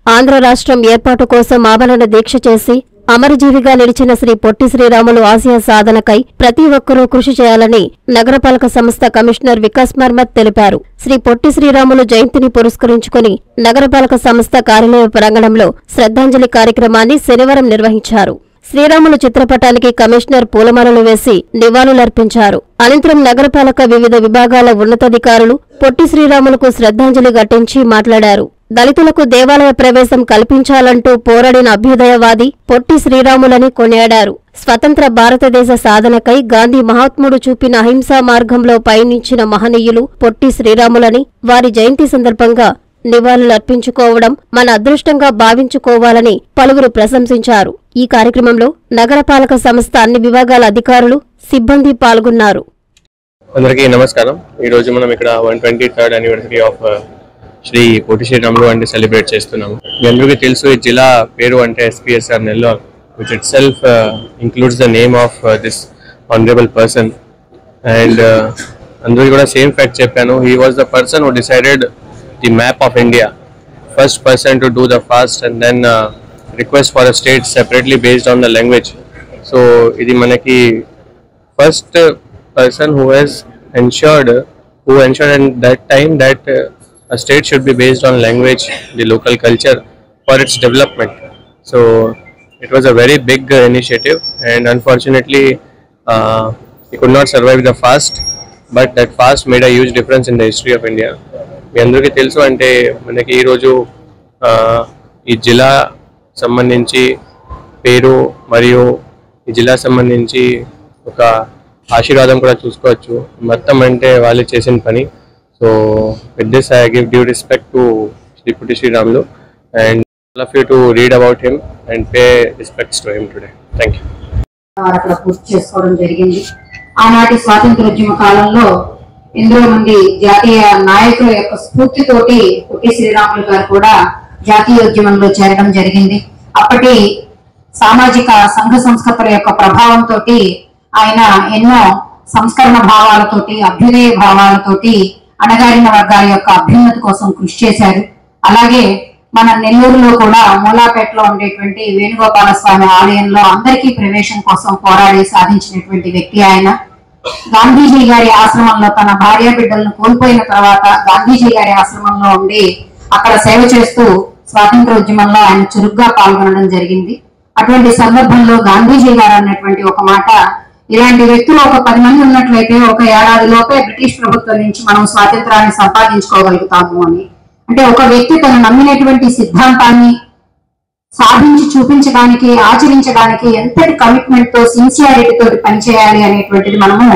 ఆంధ్ర రాష్ట్రం ఏర్పాటు కోసం ఆమరణ దీక్ష చేసి అమరజీవిగా నిలిచిన శ్రీ పొట్టి శ్రీరాములు ఆశయ సాధనకై ప్రతి ఒక్కరూ కృషి చేయాలని నగరపాలక సంస్థ కమిషనర్ వికాస్ మర్మత్ తెలిపారు శ్రీ పొట్టి శ్రీరాములు జయంతిని పురస్కరించుకుని నగరపాలక సంస్థ కార్యాలయ ప్రాంగణంలో శ్రద్ధాంజలి కార్యక్రమాన్ని శనివారం నిర్వహించారు శ్రీరాములు చిత్రపటానికి కమిషనర్ పూలమాలలు వేసి నివాళులర్పించారు అనంతరం నగరపాలక వివిధ విభాగాల ఉన్నతాధికారులు పొట్టి శ్రీరాములకు శ్రద్ధాంజలి ఘటించి మాట్లాడారు దళితులకు దేవాలయ ప్రవేశం కల్పించాలంటూ పోరాడిన అభ్యుదయవాది పొట్టి శ్రీరాములని కొనియాడారు స్వతంత్ర భారతదేశ సాధనకై గాంధీ మహాత్ముడు చూపిన అహింసా మార్గంలో పయనించిన మహనీయులు పొట్టి శ్రీరాములని వారి జయంతి సందర్భంగా నివాళులర్పించుకోవడం మన అదృష్టంగా భావించుకోవాలని పలువురు ప్రశంసించారు ఈ కార్యక్రమంలో నగరపాలక సంస్థ అన్ని విభాగాల అధికారులు సిబ్బంది పాల్గొన్నారు అందరికీ నమస్కారం ఈ రోజు మనం ఇక్కడ one twenty third anniversary of Sri కోటి శ్రీరాములు అంటే సెలబ్రేట్ చేస్తున్నాము మీ అందరికీ తెలుసు ఈ జిల్లా పేరు అంటే SPSR Nellore which itself includes the name of this honourable person and అందరికీ కూడా సేమ్ ఫ్యాక్ట్ చెప్పాను he was the person who decided the map of India first person to do the fast and then request for a state separately based on the language so ఇది మనకి first uh, person who has ensured who ensured in that time that uh, a state should be based on language the local culture for its development so it was a very big uh, initiative and unfortunately uh, he could not survive the fast but that fast made a huge difference in the history of india మీ అందరికీ తెలుసు అంటే మనకి ఈరోజు ఆ, ఈ జిల్లా సంబంధించి పేరు మరియు ఈ జిల్లా సంబంధించి ఒక ఆశీర్వాదం కూడా చూసుకోవచ్చు మొత్తం అంటే వాళ్ళు చేసిన పని so with this I give due respect to Sri Potti Sriramulu and all of you to read about him and pay respects to him today thank you అక్కడ పూర్తి చేసుకోవడం జరిగింది ఆనాటి స్వాతంత్రోద్యమ కాలంలో ఎందరో మంది జాతీయ నాయకుల యొక్క స్ఫూర్తితోటి పొట్టి శ్రీరాములు గారు కూడా జాతీయోద్యమంలో చేరడం జరిగింది అప్పటి సామాజిక సంఘ సంస్కృతుల యొక్క ప్రభావంతో ఆయన ఎన్నో సంస్కరణ భావాలతోటి అభ్యుదయ భావాలతోటి అణగారిన వర్గాల యొక్క అభ్యున్నతి కోసం కృషి చేశారు అలాగే మన నెల్లూరులో కూడా మూలాపేటలో ఉండేటువంటి వేణుగోపాల స్వామి ఆలయంలో అందరికీ ప్రవేశం కోసం పోరాడి సాధించినటువంటి వ్యక్తి ఆయన గాంధీజీ గారి ఆశ్రమంలో తన భార్య బిడ్డలను కోల్పోయిన తర్వాత గాంధీజీ గారి ఆశ్రమంలో ఉండి అక్కడ సేవ చేస్తూ స్వాతంత్ర ఉద్యమంలో ఆయన చురుగ్గా పాల్గొనడం జరిగింది అటువంటి సందర్భంలో గాంధీజీ గారు అన్నటువంటి ఒక మాట ఇలాంటి వ్యక్తులు ఒక పది మంది ఉన్నట్లయితే ఒక ఏడాది లోపే బ్రిటిష్ ప్రభుత్వం నుంచి మనం స్వాతంత్రాన్ని సంపాదించుకోగలుగుతాము అని అంటే ఒక వ్యక్తి తను నమ్మినటువంటి సిద్ధాంతాన్ని సాధించి చూపించడానికి ఆచరించడానికి ఎంతటి కమిట్మెంట్ తో సిన్సియారిటీ తోటి పనిచేయాలి అనేటువంటిది మనము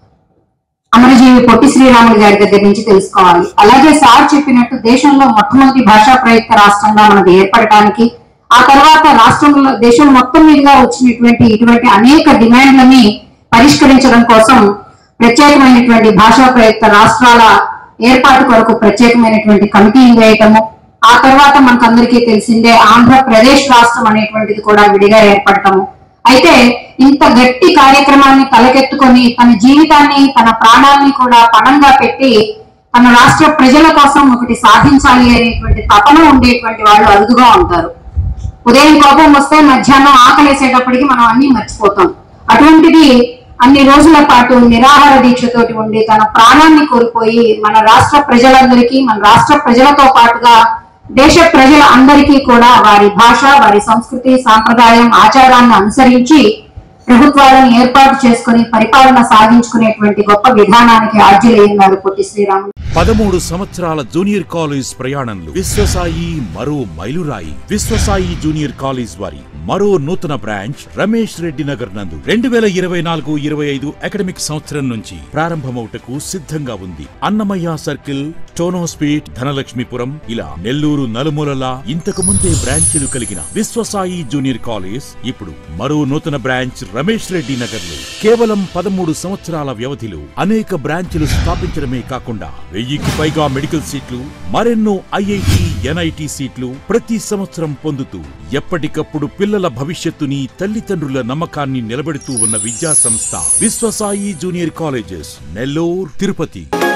అమరజీవి పొట్టి శ్రీరాములు గారి దగ్గర నుంచి తెలుసుకోవాలి అలాగే సార్ చెప్పినట్టు దేశంలో మొట్టమొదటి భాషా ప్రయుక్త రాష్ట్రంగా మనది ఏర్పడటానికి ఆ తర్వాత రాష్ట్రంలో దేశం మొత్తం మీదుగా వచ్చినటువంటి ఇటువంటి అనేక డిమాండ్లని పరిష్కరించడం కోసం ప్రత్యేకమైనటువంటి భాషా ప్రయుక్త రాష్ట్రాల ఏర్పాటు కొరకు ప్రత్యేకమైనటువంటి కమిటీని వేయటము ఆ తర్వాత మనకందరికీ తెలిసిందే ఆంధ్రప్రదేశ్ రాష్ట్రం అనేటువంటిది కూడా విడిగా ఏర్పడటము అయితే ఇంత గట్టి కార్యక్రమాన్ని తలకెత్తుకొని తన జీవితాన్ని తన ప్రాణాన్ని కూడా పణంగా పెట్టి తన రాష్ట్ర ప్రజల కోసం ఒకటి సాధించాలి అనేటువంటి తపన ఉండేటువంటి వాళ్ళు అరుదుగా ఉంటారు ఉదయం కోపం వస్తే మధ్యాహ్నం ఆకలేసేటప్పటికి మనం అన్ని మర్చిపోతాం అటువంటిది అన్ని రోజుల పాటు నిరాహార దీక్షతోటి ఉండి తన ప్రాణాన్ని కోల్పోయి మన రాష్ట్ర ప్రజలందరికీ మన రాష్ట్ర ప్రజలతో పాటుగా దేశ ప్రజల అందరికీ కూడా వారి భాష వారి సంస్కృతి సాంప్రదాయం ఆచారాన్ని అనుసరించి ప్రభుత్వాలను ఏర్పాటు చేసుకుని పరిపాలన సాగించుకునేటువంటి గొప్ప విధానానికి ఆర్జీలయ్యున్నారు పొట్టి శ్రీరాములు పదమూడు సంవత్సరాల జూనియర్ కాలేజ్ ప్రయాణంలో విశ్వసాయి మరో మైలురాయి విశ్వసాయి జూనియర్ కాలేజ్ వారి మరో నూతన బ్రాంచ్ రమేష్ రెడ్డి నగర్ నందు రెండు వేల ఇరవై నాలుగు ఇరవై ఐదు అకాడమిక్ సంవత్సరం నుంచి ప్రారంభమవుటకు సిద్ధంగా ఉంది అన్నమయ్య సర్కిల్ టోనోస్పీట్ ధనలక్ష్మీపురం ఇలా నెల్లూరు నలుమూలలా ఇంతకు ముందే బ్రాంచీలు కలిగిన విశ్వసాయి జూనియర్ కాలేజ్ ఇప్పుడు మరో నూతన బ్రాంచ్ రమేష్ రెడ్డి నగర్ లో కేవలం పదమూడు సంవత్సరాల వ్యవధిలో అనేక బ్రాంచీలు స్థాపించడమే కాకుండా వెయ్యికి పైగా మెడికల్ సీట్లు మరెన్నో ఐఐటి ఎన్ఐటి సీట్లు ప్రతి సంవత్సరం పొందుతూ ఎప్పటికప్పుడు పిల్లల భవిష్యత్తుని తల్లిదండ్రుల నమ్మకాన్ని నిలబెడుతూ ఉన్న విద్యా సంస్థ విశ్వసాయి జూనియర్ కాలేజెస్ నెల్లూరు తిరుపతి